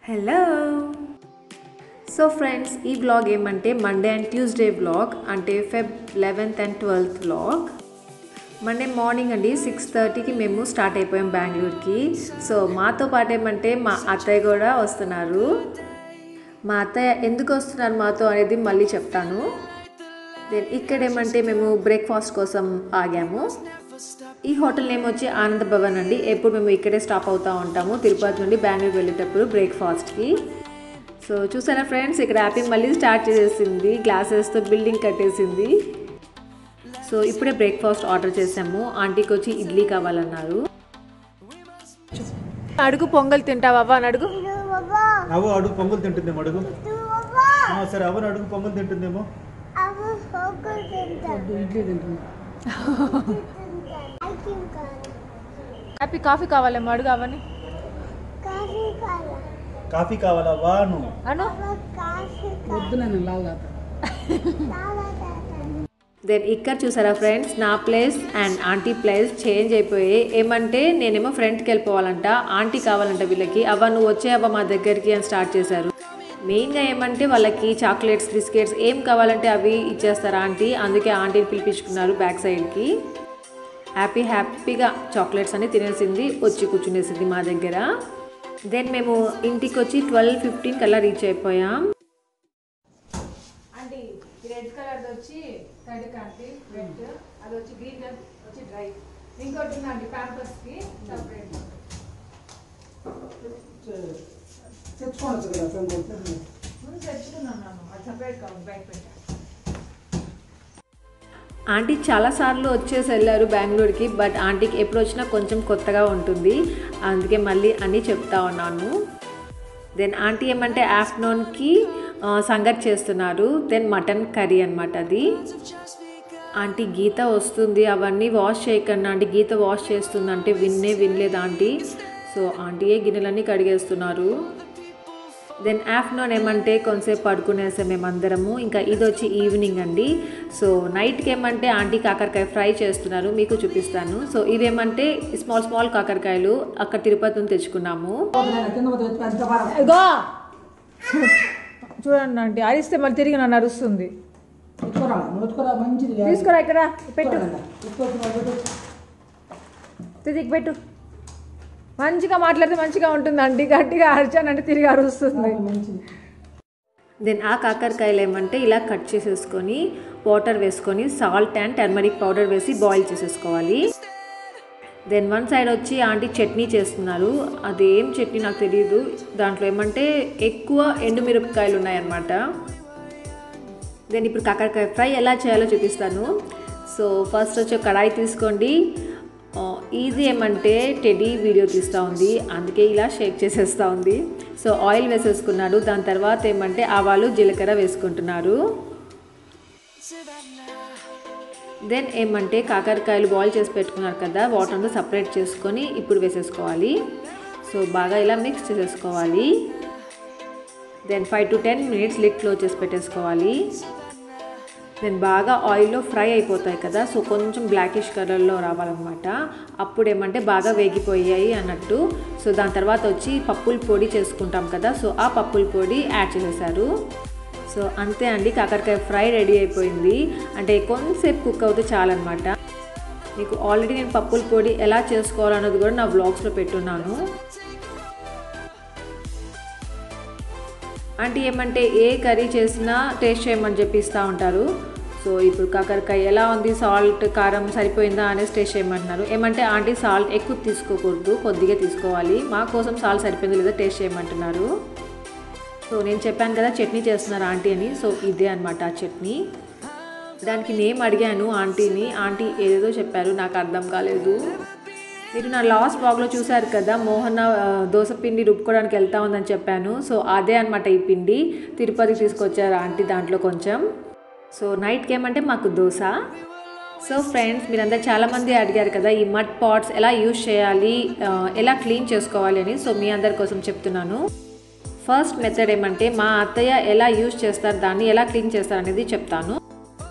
Hello so friends ఈ vlog ఏమంటే Monday and Tuesday vlog అంటే Feb eleventh and twelfth vlog Monday morning అండి six థర్టీకి మేము స్టార్ట్ అయిపోయాం బెంగళూరుకి సో మాతో పాటు ఏమంటే మా అత్తయ్య కూడా వస్తున్నారు మా అత్తయ్య ఎందుకు వస్తున్నారు మాతో అనేది మళ్ళీ చెప్తాను దెన్ ఇక్కడ ఏమంటే మేము బ్రేక్ఫాస్ట్ కోసం ఆగాము ఈ హోటల్ నేమ్ వచ్చి ఆనంద భవన్ అండి ఎప్పుడు మేము ఇక్కడే స్టాప్ అవుతూ ఉంటాము తిరుపతి నుండి బెంగళూరు వెళ్ళేటప్పుడు బ్రేక్ఫాస్ట్కి సో చూసారా ఫ్రెండ్స్ ఇక్కడ హ్యాపీ మళ్ళీ స్టార్ట్ చేసేసింది గ్లాసెస్తో బిల్డింగ్ కట్టేసింది సో ఇప్పుడే బ్రేక్ఫాస్ట్ ఆర్డర్ చేసాము ఆంటీకి వచ్చి ఇడ్లీ కావాలన్నారు అడుగు పొంగల్ తింటావా అని అడుగు అవు అడుగు పొంగల్ తింటుందేమో అడుగు ఆ, సరే అవను అడుగు పొంగల్ తింటుందేమో హ్యాపీ కాఫీ కావాలేమో అడుగు అవని కాఫీ కావాలా వాను అను వద్దు నన్ను లావు దెన్ ఇక్కడ చూసారా ఫ్రెండ్స్ నా place and aunty place change అయిపోయి ఏమంటే నేనేమో ఫ్రంట్కి వెళ్ళిపోవాలంట ఆంటీ కావాలంట వీళ్ళకి అవ్వ నువ్వు వచ్చేవా మా దగ్గరికి అని స్టార్ట్ చేశారు మెయిన్గా ఏమంటే వాళ్ళకి చాక్లెట్స్ బిస్కెట్స్ ఏం కావాలంటే అవి ఇచ్చేస్తారు ఆంటీ అందుకే ఆంటీని పిలిపించుకున్నారు బ్యాక్ సైడ్కి హ్యాపీ హ్యాపీగా చాక్లెట్స్ అని తినేసింది వచ్చి కూర్చునేసింది మా దగ్గర దెన్ మేము ఇంటికి వచ్చి ట్వెల్వ్ ఫిఫ్టీన్ కల్లా రీచ్ అయిపోయాం అంటే రెడ్ కలర్ వచ్చి తడి కాంతి రెడ్ అది వచ్చి గ్రీన్ వచ్చి డ్రై ఇంకోటి ఉందండి ప్యాంపర్స్ కి సపరేట్ తెచ్చుకోవచ్చు కదా ఫ్రెండ్ ముందు తెచ్చుకున్నాను అది సపరేట్ కావాలి బయట పెట్టా ఆంటీ చాలాసార్లు వచ్చేసి వెళ్ళారు బెంగళూరుకి బట్ ఆంటీకి ఎప్పుడు వచ్చినా కొంచెం కొత్తగా ఉంటుంది అందుకే మళ్ళీ అన్నీ చెప్తా ఉన్నాను దెన్ ఆంటీ ఏమంటే ఆఫ్టర్నూన్కి సంగట్ చేస్తున్నారు దెన్ మటన్ కర్రీ అనమాట అది ఆంటీ గీత వస్తుంది అవన్నీ వాష్ చేయకండి ఆంటీ గీత వాష్ చేస్తుంది అంటే విన్నే వినలేదు ఆంటీ సో ఆంటీయే గిన్నెలన్నీ కడిగేస్తున్నారు దెన్ ఆఫ్టర్నూన్ ఏమంటే కొంతసేపు పడుకునేసాం మేమందరము ఇంకా ఇది వచ్చి ఈవినింగ్ అండి సో నైట్కి ఏమంటే ఆంటీ కాకరకాయ ఫ్రై చేస్తున్నారు మీకు చూపిస్తాను సో ఇవేమంటే స్మాల్ స్మాల్ కాకరకాయలు అక్కడ తిరుపతి నుంచి తెచ్చుకున్నాము కింద పోతే పెద్ద భారం ఇగో చూడండి అంటే అరిస్తే మళ్ళీ తిరిగి నన్ను అరుస్తుంది ఎత్తుకోరా నువ్వు ఎత్తుకోరా మంచిది లేదు. తీసుకురా ఇక్కడ పెట్టు ఎత్తుకోరా, ఎత్తుకోవచ్చు, మరి పెట్టు. తిరిగి పెట్టు మంచిగా మాట్లాడితే మంచిగా ఉంటుంది అండి గట్టిగా అరిచానంటే తిరిగి అరుస్తుంది మంచిది దెన్ ఆ కాకరకాయలు ఏమంటే ఇలా కట్ చేసేసుకొని వాటర్ వేసుకొని సాల్ట్ అండ్ టర్మరిక్ పౌడర్ వేసి బాయిల్ చేసేసుకోవాలి దెన్ వన్ సైడ్ వచ్చి ఆంటీ చట్నీ చేస్తున్నారు అదేం చట్నీ నాకు తెలియదు దాంట్లో ఏమంటే ఎక్కువ ఎండుమిరపకాయలు ఉన్నాయన్నమాట దెన్ ఇప్పుడు కాకరకాయ ఫ్రై ఎలా చేయాలో చూపిస్తాను సో ఫస్ట్ వచ్చి ఒక కడాయి తీసుకోండి ఈజీ ఏమంటే టెడీ వీడియో తీస్తూ ఉంది అందుకే ఇలా షేక్ చేసేస్తూ ఉంది సో ఆయిల్ వేసేసుకున్నాడు దాని తర్వాత ఏమంటే ఆవాలు జీలకర్ర వేసుకుంటున్నారు దెన్ ఏమంటే కాకరకాయలు బాయిల్ చేసి పెట్టుకున్నారు కదా వాటర్ అంతా సపరేట్ చేసుకొని ఇప్పుడు వేసేసుకోవాలి సో బాగా ఇలా మిక్స్ చేసేసుకోవాలి then five to ten minutes lid close చేసి పెట్టేసుకోవాలి దెన్ బాగా ఆయిల్లో ఫ్రై అయిపోతాయి కదా సో కొంచెం బ్లాకిష్ కలర్లో రావాలన్నమాట అప్పుడు ఏమంటే బాగా వేగిపోయాయి అన్నట్టు సో దాని తర్వాత వచ్చి పప్పుల పొడి చేసుకుంటాం కదా సో ఆ పప్పుల పొడి యాడ్ చేసేసారు సో అంతే అండి కాకరకాయ ఫ్రై రెడీ అయిపోయింది అంటే కొంతసేపు కుక్ అవుతే చాలన్నమాట మీకు ఆల్రెడీ నేను పప్పుల పొడి ఎలా చేసుకోవాలన్నది కూడా నా వ్లాగ్స్లో పెట్టున్నాను అంటే ఏమంటే ఏ కర్రీ చేసినా టేస్ట్ చేయమని చెప్పి ఇస్తూ ఉంటారు సో ఇప్పుడు కాకరకాయ ఎలా ఉంది సాల్ట్ కారం సరిపోయిందా అనేసి టేస్ట్ చేయమంటున్నారు ఏమంటే ఆంటీ సాల్ట్ ఎక్కువ తీసుకోకూడదు కొద్దిగా తీసుకోవాలి మా కోసం సాల్ట్ సరిపోయింది లేదా టేస్ట్ చేయమంటున్నారు సో నేను చెప్పాను కదా చట్నీ చేస్తున్నారు ఆంటీ అని సో ఇదే అనమాట ఆ చట్నీ దానికి నేమ్ అడిగాను ఆంటీని ఆంటీ ఏదేదో చెప్పారు నాకు అర్థం కాలేదు మీరు నా లాస్ట్ బ్లాగ్లో చూశారు కదా మోహన ఆ, దోస పిండి రుబ్బుకోవడానికి వెళ్తా ఉందని చెప్పాను సో అదే అనమాట ఈ పిండి తిరుపతికి తీసుకొచ్చారు ఆంటీ దాంట్లో కొంచెం సో నైట్కి ఏమంటే మాకు దోశ సో ఫ్రెండ్స్ మీరందరూ చాలామంది అడిగారు కదా ఈ మడ్ పాట్స్ ఎలా యూజ్ చేయాలి ఆ, ఎలా క్లీన్ చేసుకోవాలి అని సో మీ అందరి కోసం చెప్తున్నాను ఫస్ట్ మెథడ్ ఏమంటే మా అత్తయ్య ఎలా యూజ్ చేస్తారు దాన్ని ఎలా క్లీన్ చేస్తారు అనేది చెప్తాను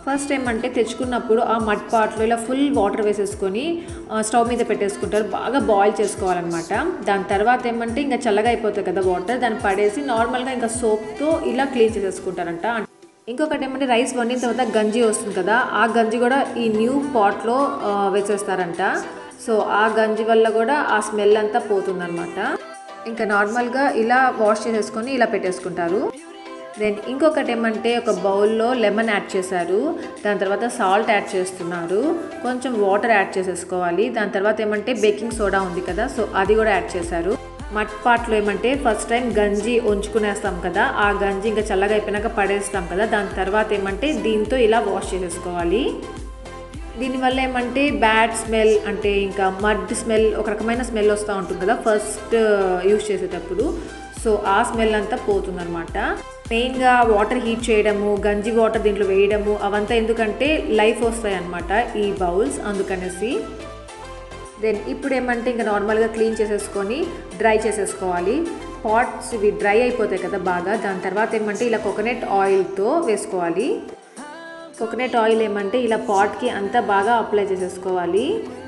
ఫస్ట్ ఏమంటే తెచ్చుకున్నప్పుడు ఆ మడ్ పాట్లో ఇలా ఫుల్ వాటర్ వేసేసుకొని ఆ, స్టవ్ మీద పెట్టేసుకుంటారు బాగా బాయిల్ చేసుకోవాలన్నమాట దాని తర్వాత ఏమంటే ఇంకా చల్లగా అయిపోతాయి కదా వాటర్ దాన్ని పడేసి నార్మల్గా ఇంకా సోప్తో ఇలా క్లీన్ చేసేసుకుంటారంట ఇంకొకటి ఏమంటే రైస్ వండిన తర్వాత గంజి వస్తుంది కదా ఆ గంజి కూడా ఈ న్యూ పాట్లో ఆ, వేసేస్తారంట సో ఆ గంజి వల్ల కూడా ఆ స్మెల్ అంతా పోతుందన్నమాట ఇంకా నార్మల్గా ఇలా వాష్ చేసేసుకొని ఇలా పెట్టేసుకుంటారు దెన్ ఇంకొకటి ఏమంటే ఒక బౌల్లో లెమన్ యాడ్ చేశారు దాని తర్వాత సాల్ట్ యాడ్ చేస్తున్నారు కొంచెం వాటర్ యాడ్ చేసేసుకోవాలి దాని తర్వాత ఏమంటే బేకింగ్ సోడా ఉంది కదా సో అది కూడా యాడ్ చేశారు మట్ పాట్లో ఏమంటే ఫస్ట్ టైం గంజి ఉంచుకునేస్తాం కదా ఆ గంజి ఇంకా చల్లగా అయిపోయినాక పడేస్తాం కదా దాని తర్వాత ఏమంటే దీంతో ఇలా వాష్ చేసేసుకోవాలి దీనివల్ల ఏమంటే బ్యాడ్ స్మెల్ అంటే ఇంకా మడ్ స్మెల్ ఒక రకమైన స్మెల్ వస్తూ ఉంటుంది కదా ఫస్ట్ యూజ్ చేసేటప్పుడు సో ఆ స్మెల్ అంతా పోతుందన్నమాట మెయిన్గా వాటర్ హీట్ చేయడము గంజి వాటర్ దీంట్లో వేయడము అవంతా ఎందుకంటే లైఫ్ వస్తాయి అన్నమాట ఈ బౌల్స్ అందుకనేసి దెన్ ఇప్పుడు ఏమంటే ఇంకా నార్మల్గా క్లీన్ చేసేసుకొని డ్రై చేసేసుకోవాలి పాట్స్ ఇవి డ్రై అయిపోతాయి కదా బాగా దాని తర్వాత ఏమంటే ఇలా కోకోనట్ ఆయిల్తో వేసుకోవాలి కోకోనట్ ఆయిల్ ఏమంటే ఇలా పాట్కి అంతా బాగా అప్లై చేసేసుకోవాలి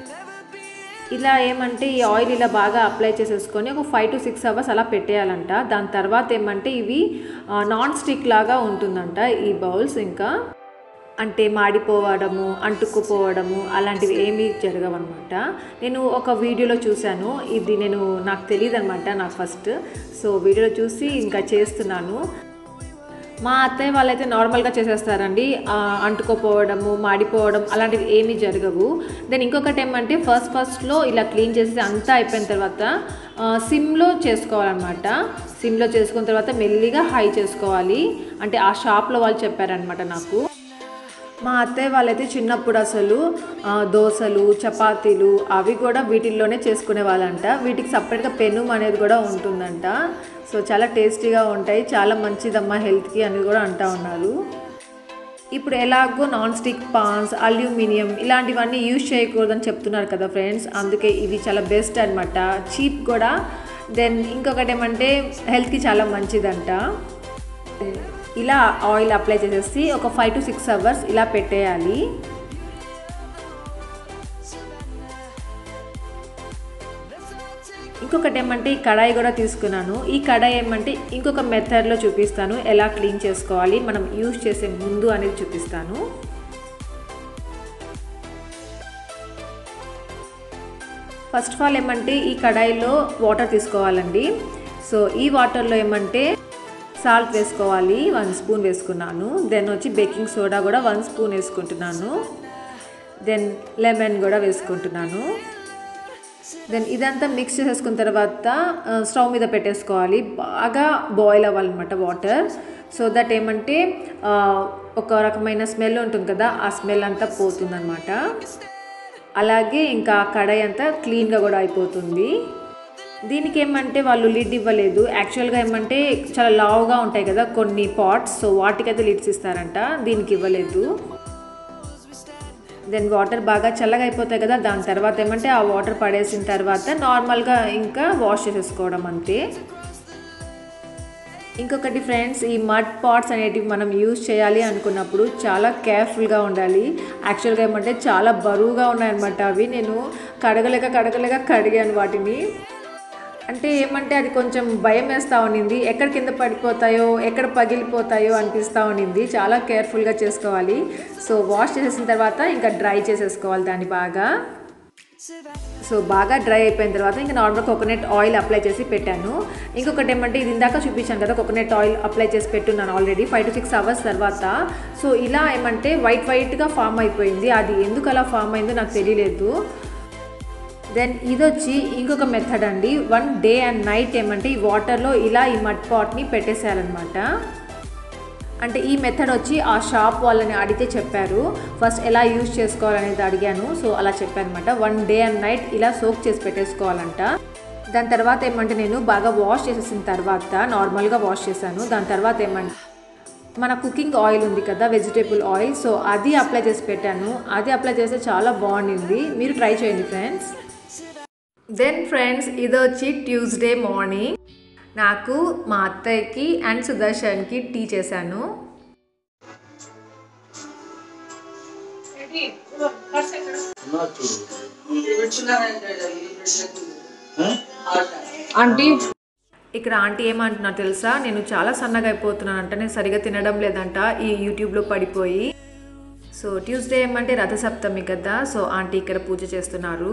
ఇలా ఏమంటే ఈ ఆయిల్ ఇలా బాగా అప్లై చేసేసుకొని ఒక ఫైవ్ టు సిక్స్ అవర్స్ అలా పెట్టేయాలంట దాని తర్వాత ఏమంటే ఇవి నాన్ స్టిక్ లాగా ఉంటుందంట ఈ బౌల్స్ ఇంకా అంటే మాడిపోవడము అంటుకుపోవడము అలాంటివి ఏమీ జరగవన్నమాట నేను ఒక వీడియోలో చూశాను ఇది నేను నాకు తెలియదు అనమాట నాకు ఫస్ట్ సో వీడియోలో చూసి ఇంకా చేస్తున్నాను మా అత్తయ్య వాళ్ళైతే నార్మల్గా చేసేస్తారండి ఆ, అంటుకోపోవడము మాడిపోవడం అలాంటివి ఏమీ జరగవు దెన్ ఇంకొకటి ఏమంటే ఫస్ట్ ఫస్ట్లో ఇలా క్లీన్ చేసి అంతా అయిపోయిన తర్వాత ఆ, సిమ్లో చేసుకోవాలన్నమాట సిమ్లో చేసుకున్న తర్వాత మెల్లిగా హై చేసుకోవాలి అంటే ఆ షాప్లో వాళ్ళు చెప్పారనమాట నాకు మా అత్తయ్య వాళ్ళైతే చిన్నప్పుడు అసలు ఆ, దోశలు చపాతీలు అవి కూడా వీటిల్లోనే చేసుకునే వాళ్ళంట వీటికి సపరేట్గా పెనుమ్ అనేది కూడా ఉంటుందంట సో చాలా టేస్టీగా ఉంటాయి చాలా మంచిదమ్మా హెల్త్కి అని కూడా అంటా ఉన్నారు ఇప్పుడు ఎలాగో నాన్ స్టిక్ పాన్స్ అల్యూమినియం ఇలాంటివన్నీ యూజ్ చేయకూడదని చెప్తున్నారు కదా ఫ్రెండ్స్ అందుకే ఇవి చాలా బెస్ట్ అనమాట చీప్ కూడా దెన్ ఇంకొకటి ఏమంటే హెల్త్కి చాలా మంచిదంట ఇలా ఆయిల్ అప్లై చేసేసి ఒక ఫైవ్ టు సిక్స్ అవర్స్ ఇలా పెట్టేయాలి ఇంకొకటి ఏమంటే ఈ కడాయి కూడా తీసుకున్నాను ఈ కడాయి ఏమంటే ఇంకొక మెథడ్లో చూపిస్తాను ఎలా క్లీన్ చేసుకోవాలి మనం యూజ్ చేసే ముందు అనేది చూపిస్తాను ఫస్ట్ ఆఫ్ ఆల్ ఏమంటే ఈ కడాయిలో వాటర్ తీసుకోవాలండి సో ఈ వాటర్లో ఏమంటే సాల్ట్ వేసుకోవాలి వన్ స్పూన్ వేసుకున్నాను దెన్ వచ్చి బేకింగ్ సోడా కూడా వన్ స్పూన్ వేసుకుంటున్నాను దెన్ లెమన్ కూడా వేసుకుంటున్నాను దెన్ ఇదంతా మిక్స్ చేసేసుకున్న తర్వాత ఆ, స్టవ్ మీద పెట్టేసుకోవాలి బాగా బాయిల్ అవ్వాలన్నమాట వాటర్ సో దట్ ఏమంటే ఆ, ఒక రకమైన స్మెల్ ఉంటుంది కదా ఆ స్మెల్ అంతా పోతుందన్నమాట అలాగే ఇంకా కడాయి అంతా క్లీన్గా కూడా అయిపోతుంది దీనికి ఏమంటే వాళ్ళు లిడ్ ఇవ్వలేదు యాక్చువల్గా ఏమంటే చాలా లావుగా ఉంటాయి కదా కొన్ని పాట్స్ సో వాటికైతే లిడ్స్ ఇస్తారంట దీనికి ఇవ్వలేదు దెన్ వాటర్ బాగా చల్లగా అయిపోతాయి కదా దాని తర్వాత ఏమంటే ఆ వాటర్ పడేసిన తర్వాత నార్మల్గా ఇంకా వాష్ చేసేసుకోవడం అంతే ఇంకొకటి ఫ్రెండ్స్ ఈ మడ్ పాట్స్ అనేటివి మనం యూజ్ చేయాలి అనుకున్నప్పుడు చాలా కేర్ఫుల్గా ఉండాలి యాక్చువల్గా ఏమంటే చాలా బరువుగా ఉన్నాయన్నమాట అవి నేను కడగలేక కడగలేక కడిగాను వాటిని అంటే ఏమంటే అది కొంచెం భయం వేస్తూ ఉన్నింది ఎక్కడ కింద పడిపోతాయో ఎక్కడ పగిలిపోతాయో అనిపిస్తూ ఉన్నింది చాలా కేర్ఫుల్గా చేసుకోవాలి సో వాష్ చేసేసిన తర్వాత ఇంకా డ్రై చేసేసుకోవాలి దాన్ని బాగా సో బాగా డ్రై అయిపోయిన తర్వాత ఇంకా నార్మల్ కోకోనట్ ఆయిల్ అప్లై చేసి పెట్టాను ఇంకొకటి ఏమంటే ఇది ఇందాక చూపించాను కదా కోకోనట్ ఆయిల్ అప్లై చేసి పెట్టున్నాను already five to six hours తర్వాత సో ఇలా ఏమంటే వైట్ వైట్గా ఫామ్ అయిపోయింది అది ఎందుకు అలా ఫామ్ అయిందో నాకు తెలియలేదు దెన్ ఇది వచ్చి ఇంకొక మెథడ్ అండి వన్ డే అండ్ నైట్ ఏమంటే ఈ వాటర్లో ఇలా ఈ మడ్ పాట్ని పెట్టేసేయాలన్నమాట అంటే ఈ మెథడ్ వచ్చి ఆ షాప్ వాళ్ళని అడిగితే చెప్పారు ఫస్ట్ ఎలా యూజ్ చేసుకోవాలనేది అడిగాను సో అలా చెప్పానమాట వన్ డే అండ్ నైట్ ఇలా సోక్ చేసి పెట్టేసుకోవాలంట దాని తర్వాత ఏమంటే నేను బాగా వాష్ చేసేసిన తర్వాత నార్మల్గా వాష్ చేశాను దాని తర్వాత ఏమంటే మన కుకింగ్ ఆయిల్ ఉంది కదా వెజిటేబుల్ ఆయిల్ సో అది అప్లై చేసి పెట్టాను అది అప్లై చేస్తే చాలా బాగుండింది మీరు ట్రై చేయండి ఫ్రెండ్స్ దెన్ ఫ్రెండ్స్ ఇది వచ్చి ట్యూస్డే మార్నింగ్ నాకు మా అత్తయ్యకి అండ్ సుదర్శన్కి టీ చేశాను ఆంటీ ఇక్కడ ఆంటీ ఏమంటున్నా తెలుసా నేను చాలా సన్నగా అయిపోతున్నాను అంట నేను సరిగా తినడం లేదంట ఈ యూట్యూబ్లో పడిపోయి సో ట్యూస్డే ఏమంటే రథసప్తమి కదా సో ఆంటీ ఇక్కడ పూజ చేస్తున్నారు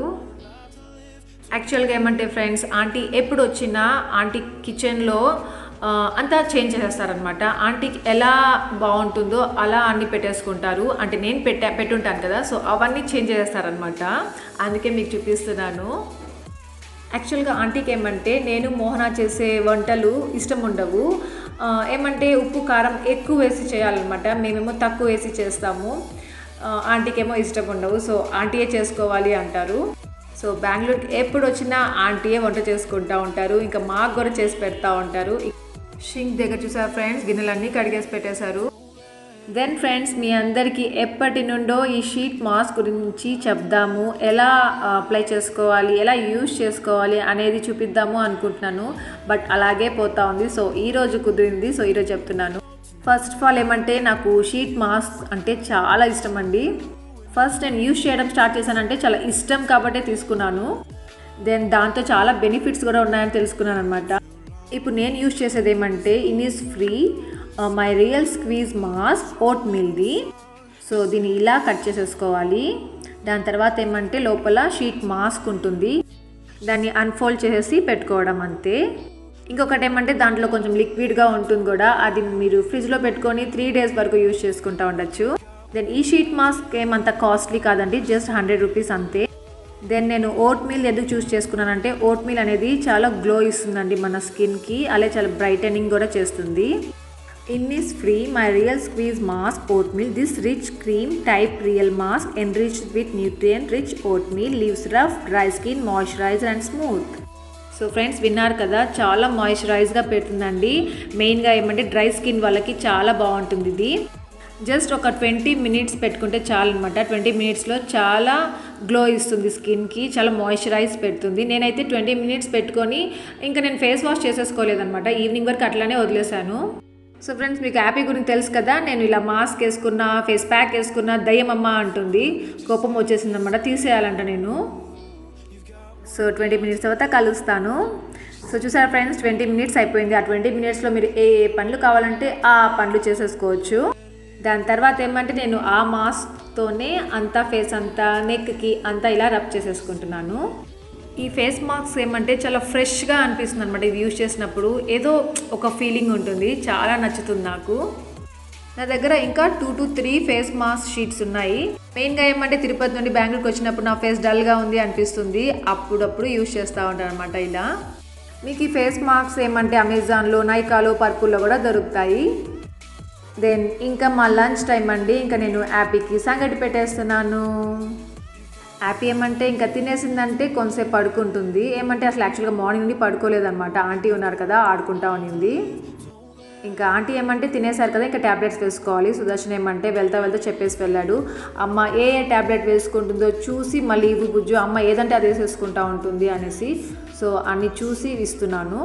యాక్చువల్గా ఏమంటే ఫ్రెండ్స్ ఆంటీ ఎప్పుడు వచ్చినా ఆంటీ కిచెన్లో ఆ, అంతా చేంజ్ చేసేస్తారనమాట ఆంటీకి ఎలా బాగుంటుందో అలా అన్ని పెట్టేసుకుంటారు అంటే నేను పెట్టా పెట్టుంటాను కదా సో అవన్నీ చేంజ్ చేసేస్తారనమాట అందుకే మీకు చూపిస్తున్నాను యాక్చువల్గా ఆంటీకి ఏమంటే నేను మోహన చేసే వంటలు ఇష్టం ఉండవు ఆ, ఏమంటే ఉప్పు కారం ఎక్కువ వేసి చేయాలన్నమాట మేమేమో తక్కువ వేసి చేస్తాము ఆ, ఆంటీకేమో ఇష్టం ఉండవు సో ఆంటీయే చేసుకోవాలి అంటారు సో బెంగళూరుకి ఎప్పుడు వచ్చినా ఆంటీయే వంట చేసుకుంటూ ఉంటారు ఇంకా మాకు కూడా చేసి పెడతా ఉంటారు షింక్ దగ్గర చూసారు ఫ్రెండ్స్ గిన్నెలన్నీ కడిగేసి పెట్టేశారు దెన్ ఫ్రెండ్స్ మీ అందరికీ ఎప్పటి నుండో ఈ షీట్ మాస్క్ గురించి చెప్దాము ఎలా అప్లై చేసుకోవాలి ఎలా యూజ్ చేసుకోవాలి అనేది చూపిద్దాము అనుకుంటున్నాను బట్ అలాగే పోతా ఉంది సో ఈ రోజు కుదిరింది సో ఈరోజు చెప్తున్నాను ఫస్ట్ ఆఫ్ ఆల్ ఏమంటే నాకు షీట్ మాస్క్ అంటే చాలా ఇష్టం అండి ఫస్ట్ నేను యూజ్ చేయడం స్టార్ట్ చేశానంటే చాలా ఇష్టం కాబట్టే తీసుకున్నాను దెన్ దాంతో చాలా బెనిఫిట్స్ కూడా ఉన్నాయని తెలుసుకున్నాను అనమాట ఇప్పుడు నేను యూజ్ చేసేది ఏమంటే Innisfree my real squeeze mask oat మిల్ది సో దీన్ని ఇలా కట్ చేసేసుకోవాలి దాని తర్వాత ఏమంటే లోపల షీట్ మాస్క్ ఉంటుంది దాన్ని అన్ఫోల్డ్ చేసేసి పెట్టుకోవడం అంతే ఇంకొకటి ఏమంటే దాంట్లో కొంచెం లిక్విడ్గా ఉంటుంది కూడా అది మీరు ఫ్రిడ్జ్లో పెట్టుకొని త్రీ డేస్ వరకు యూజ్ చేసుకుంటూ ఉండొచ్చు దెన్ ఈ షీట్ మాస్క్ ఏమంత కాస్ట్లీ కాదండి జస్ట్ హండ్రెడ్ రూపీస్ అంతే దెన్ నేను ఓట్ మీల్ ఎందుకు చూస్ చేసుకున్నానంటే ఓట్ మీల్ అనేది చాలా గ్లో ఇస్తుందండి మన స్కిన్కి అలాగే చాలా బ్రైటనింగ్ కూడా చేస్తుంది Innisfree my real squeeze mask oatmeal this rich cream type real mask enrich with nutrient rich oatmeal leaves rough dry skin moisturiser and smooth so friends విన్నారు కదా చాలా మాయిశ్చరైజ్గా పెడుతుందండి మెయిన్గా ఏమంటే dry skin వాళ్ళకి చాలా బాగుంటుంది ఇది just ఒక ట్వంటీ మినిట్స్ పెట్టుకుంటే చాలు అనమాట ట్వంటీ మినిట్స్లో చాలా గ్లో ఇస్తుంది స్కిన్కి చాలా మాయిశ్చరైజ్ పెడుతుంది నేనైతే ట్వంటీ మినిట్స్ పెట్టుకొని ఇంకా నేను ఫేస్ వాష్ చేసేసుకోలేదఅనమాట ఈవినింగ్ వరకు అట్లానే వదిలేశాను సో ఫ్రెండ్స్ మీకు హ్యాపీ గురించి తెలుసు కదా నేను ఇలా మాస్క్ వేసుకున్నా ఫేస్ ప్యాక్ వేసుకున్నా దయ్యమమ్మ అంటుంది కోపం వచ్చేసింది అనమాట తీసేయాలంట నేను సో ట్వంటీ మినిట్స్ తర్వాత కలుస్తాను సో చూసారా ఫ్రెండ్స్ ట్వంటీ మినిట్స్ అయిపోయింది ఆ ట్వంటీ మినిట్స్లో మీరు ఏ ఏ పనులు కావాలంటే ఆ పనులు చేసేసుకోవచ్చు దాని తర్వాత ఏమంటే నేను ఆ మాస్క్తోనే అంతా ఫేస్ అంతా నెక్కి అంతా ఇలా రబ్ చేసేసుకుంటున్నాను ఈ ఫేస్ మాస్క్ ఏమంటే చాలా ఫ్రెష్గా అనిపిస్తుంది అనమాట ఇది యూజ్ చేసినప్పుడు ఏదో ఒక ఫీలింగ్ ఉంటుంది చాలా నచ్చుతుంది నాకు నా దగ్గర ఇంకా two to three face mask sheets ఉన్నాయి మెయిన్గా ఏమంటే తిరుపతి నుండి బెంగళూరుకి వచ్చినప్పుడు నా ఫేస్ డల్గా ఉంది అనిపిస్తుంది అప్పుడప్పుడు యూజ్ చేస్తూ ఉంటాను అనమాట ఇలా మీకు ఈ ఫేస్ మాస్క్ ఏమంటే అమెజాన్లో నైకాలో పర్పుల్లో కూడా దొరుకుతాయి దెన్ ఇంకా మా లంచ్ టైం అండి ఇంకా నేను యాపీకి సంగటి పెట్టేస్తున్నాను హ్యాపీ ఏమంటే ఇంకా తినేసిందంటే కొంతసేపు పడుకుంటుంది ఏమంటే అసలు యాక్చువల్గా మార్నింగ్ నుండి పడుకోలేదన్నమాట ఆంటీ ఉన్నారు కదా ఆడుకుంటా ఉన్నింది ఇంకా ఆంటీ ఏమంటే తినేశారు కదా ఇంకా ట్యాబ్లెట్స్ వేసుకోవాలి సుదర్శన్ ఏమంటే వెళ్తా వెళ్తా చెప్పేసి వెళ్ళాడు అమ్మ ఏ ఏ ట్యాబ్లెట్ వేసుకుంటుందో చూసి మళ్ళీ ఇవి బుజ్జు అమ్మ ఏదంటే అది వేసేసుకుంటా ఉంటుంది అనేసి సో అన్ని చూసి ఇస్తున్నాను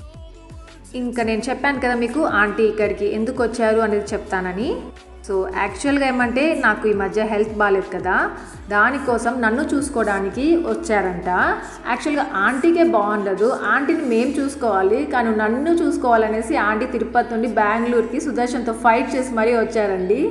ఇంకా నేను చెప్పాను కదా మీకు ఆంటీ ఇక్కడికి ఎందుకు వచ్చారు అనేది చెప్తానని సో యాక్చువల్గా ఏమంటే నాకు ఈ మధ్య హెల్త్ బాగాలేదు కదా దానికోసం నన్ను చూసుకోవడానికి వచ్చారంట యాక్చువల్గా ఆంటీకే బాగుండదు ఆంటీని మేము చూసుకోవాలి కానీ నన్ను చూసుకోవాలనేసి ఆంటీ తిరుపతి నుండి బెంగళూరుకి సుదర్శన్తో ఫైట్ చేసి మరీ వచ్చారండి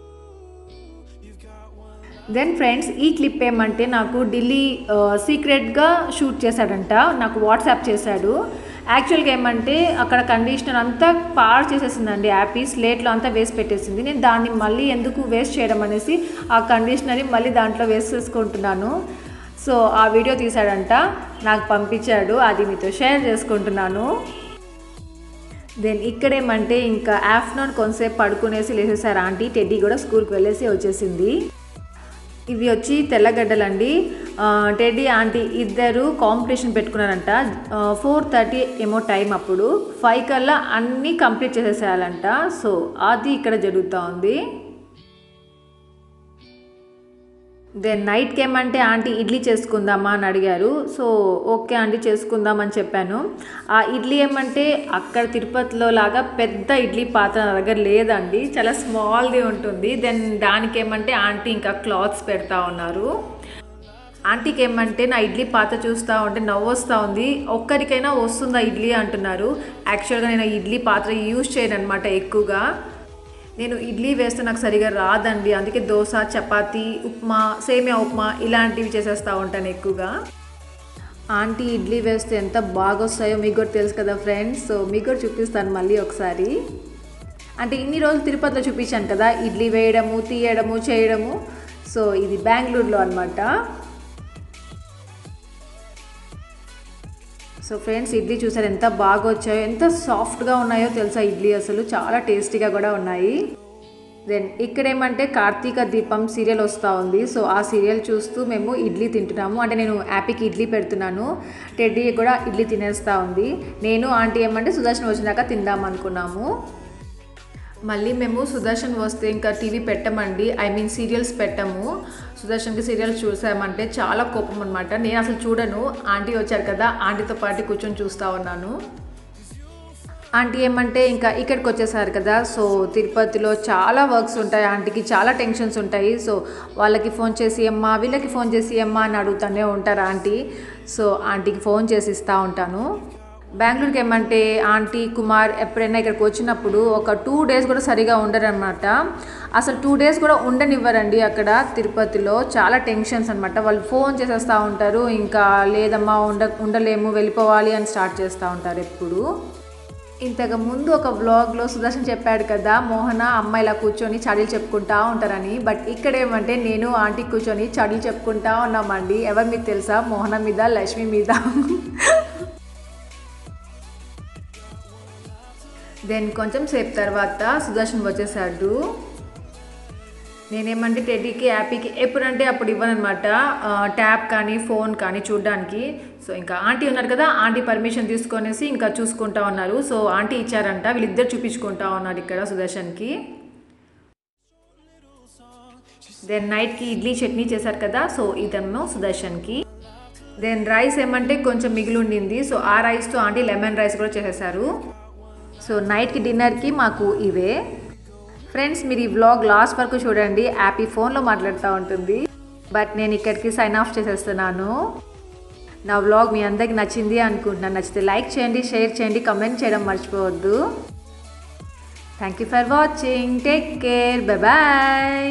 దెన్ ఫ్రెండ్స్ ఈ క్లిప్ ఏమంటే నాకు ఢిల్లీ సీక్రెట్గా షూట్ చేశాడంట నాకు వాట్సాప్ చేశాడు యాక్చువల్గా ఏమంటే అక్కడ కండిషనర్ అంతా పాడు చేసేసిందండి యాపీ స్లేట్లో అంతా వేసి పెట్టేసింది నేను దాన్ని మళ్ళీ ఎందుకు వేస్ట్ చేయడం అనేసి ఆ కండిషనర్ని మళ్ళీ దాంట్లో వేసేసుకుంటున్నాను సో ఆ వీడియో తీశాడంట నాకు పంపించాడు అది మీతో షేర్ చేసుకుంటున్నాను దెన్ ఇక్కడేమంటే ఇంకా ఆఫ్టర్నూన్ కొంతసేపు పడుకునేసి లేసేసారు ఆంటీ టెడ్డీ కూడా స్కూల్కి వెళ్ళేసి వచ్చేసింది ఇవి వచ్చి తెల్లగడ్డలండి ఆ, టెడ్డీ ఆంటీ ఇద్దరు కాంపిటీషన్ పెట్టుకున్నారంట ఫోర్ థర్టీ ఏమో టైం అప్పుడు ఫైవ్ కల్లా అన్నీ కంప్లీట్ చేసేసేయాలంట సో అది ఇక్కడ జరుగుతూ ఉంది దెన్ నైట్కి ఏమంటే ఆంటీ ఇడ్లీ చేసుకుందామా అని అడిగారు సో ఓకే ఆంటీ చేసుకుందాం అని చెప్పాను ఆ ఇడ్లీ ఏమంటే అక్కడ తిరుపతిలో లాగా పెద్ద ఇడ్లీ పాత్ర నా దగ్గర లేదండి చాలా స్మాల్ది ఉంటుంది దెన్ దానికి ఏమంటే ఆంటీ ఇంకా క్లాత్స్ పెడతా ఉన్నారు ఆంటీకి ఏమంటే నా ఇడ్లీ పాత చూస్తూ ఉంటే నవ్వు వస్తూ ఉంది ఒక్కరికైనా వస్తుందా ఇడ్లీ అంటున్నారు యాక్చువల్గా నేను ఇడ్లీ పాత్ర యూజ్ చేయను అనమాట ఎక్కువగా నేను ఇడ్లీ వేస్తే నాకు సరిగా రాదండి అందుకే దోశ చపాతీ ఉప్మా సేమియా ఉప్మా ఇలాంటివి చేసేస్తూ ఉంటాను ఎక్కువగా ఆంటీ ఇడ్లీ వేస్తే ఎంత బాగా వస్తాయో మీకు కూడా తెలుసు కదా ఫ్రెండ్స్ సో మీకు కూడా చూపిస్తాను మళ్ళీ ఒకసారి అంటే ఇన్ని రోజులు తిరుపతిలో చూపించాను కదా ఇడ్లీ వేయడము తీయడము చేయడము సో ఇది బెంగళూరులో అనమాట సో ఫ్రెండ్స్ ఇడ్లీ చూసారు ఎంత బాగా వచ్చాయో ఎంత సాఫ్ట్గా ఉన్నాయో తెలుసా ఇడ్లీ అసలు చాలా టేస్టీగా కూడా ఉన్నాయి దెన్ ఇక్కడ ఏమంటే కార్తీక దీపం సీరియల్ వస్తూ ఉంది సో ఆ సీరియల్ చూస్తూ మేము ఇడ్లీ తింటున్నాము అంటే నేను యాపీకి ఇడ్లీ పెడుతున్నాను టెడ్డీ కూడా ఇడ్లీ తినేస్తూ ఉంది నేను ఆంటీ ఏమంటే సుదర్శన్ వచ్చినాక తిందాం అనుకున్నాము మళ్ళీ మేము సుదర్శన్ వస్తే ఇంకా టీవీ పెట్టమండి ఐ మీన్ సీరియల్స్ పెట్టము సుదర్శన్కి సీరియల్స్ చూసామంటే చాలా కోపం అనమాట నేను అసలు చూడను ఆంటీ వచ్చారు కదా ఆంటీతో పాటు కూర్చొని చూస్తూ ఉన్నాను ఆంటీ ఏమంటే ఇంకా ఇక్కడికి వచ్చేసారు కదా సో తిరుపతిలో చాలా వర్క్స్ ఉంటాయి ఆంటీకి చాలా టెన్షన్స్ ఉంటాయి సో వాళ్ళకి ఫోన్ చేసి అమ్మా వీళ్ళకి ఫోన్ చేసి అమ్మా అని అడుగుతూనే ఉంటారు ఆంటీ సో ఆంటీకి ఫోన్ చేసి ఇస్తూ ఉంటాను బెంగళూరుకి ఏమంటే ఆంటీ కుమార్ ఎప్పుడైనా ఇక్కడికి వచ్చినప్పుడు ఒక టూ డేస్ కూడా సరిగా ఉండరనమాట అసలు టూ డేస్ కూడా ఉండనివ్వరండి అక్కడ తిరుపతిలో చాలా టెన్షన్స్ అనమాట వాళ్ళు ఫోన్ చేసేస్తూ ఉంటారు ఇంకా లేదమ్మా ఉండ ఉండలేము వెళ్ళిపోవాలి అని స్టార్ట్ చేస్తూ ఉంటారు ఎప్పుడు ఇంతకు ముందు ఒక వ్లాగ్లో సుదర్శన్ చెప్పాడు కదా మోహన అమ్మ ఇలా కూర్చొని చడీలు చెప్పుకుంటా ఉంటారని బట్ ఇక్కడ ఏమంటే నేను ఆంటీ కూర్చొని చడీలు చెప్పుకుంటా ఉన్నామండి ఎవరు మీకు తెలుసా మోహన మీద లక్ష్మి మీద దెన్ కొంచెం సేపు తర్వాత సుదర్శన్ వచ్చేసాడు నేనేమంటే టెడ్డీకి యాపీకి ఎప్పుడంటే అప్పుడు ఇవ్వనమాట ట్యాబ్ కానీ ఫోన్ కానీ చూడడానికి సో ఇంకా ఆంటీ ఉన్నారు కదా ఆంటీ పర్మిషన్ తీసుకొనేసి ఇంకా చూసుకుంటా ఉన్నారు సో ఆంటీ ఇచ్చారంట వీళ్ళిద్దరు చూపించుకుంటా ఉన్నారు ఇక్కడ సుదర్శన్కి దెన్ నైట్కి ఇడ్లీ చట్నీ చేశారు కదా సో ఇదన్నో సుదర్శన్కి దెన్ రైస్ ఏమంటే కొంచెం మిగిలి ఉండింది సో ఆ రైస్తో ఆంటీ లెమన్ రైస్ కూడా చేసేసారు సో నైట్కి డిన్నర్కి మాకు ఇవే ఫ్రెండ్స్ మీరు ఈ వ్లాగ్ లాస్ట్ వరకు చూడండి యాపీ ఫోన్లో మాట్లాడుతూ ఉంటుంది బట్ నేను ఇక్కడికి సైన్ ఆఫ్ చేసేస్తున్నాను నా వ్లాగ్ మీ అందరికి నచ్చింది అనుకుంటున్నాను నచ్చితే లైక్ చేయండి షేర్ చేయండి కమెంట్ చేయడం మర్చిపోవద్దు thank you for watching take care bye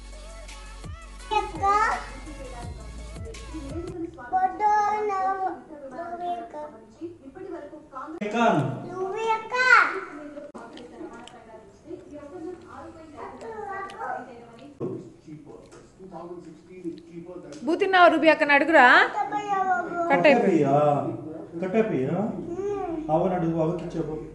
కాను బూతిన్నావు రూబీ అక్కడ అడుగురా కట్ అయిపోయి కట్టపియా కట్టపియా అవని అడుగు అవకి చెప్పు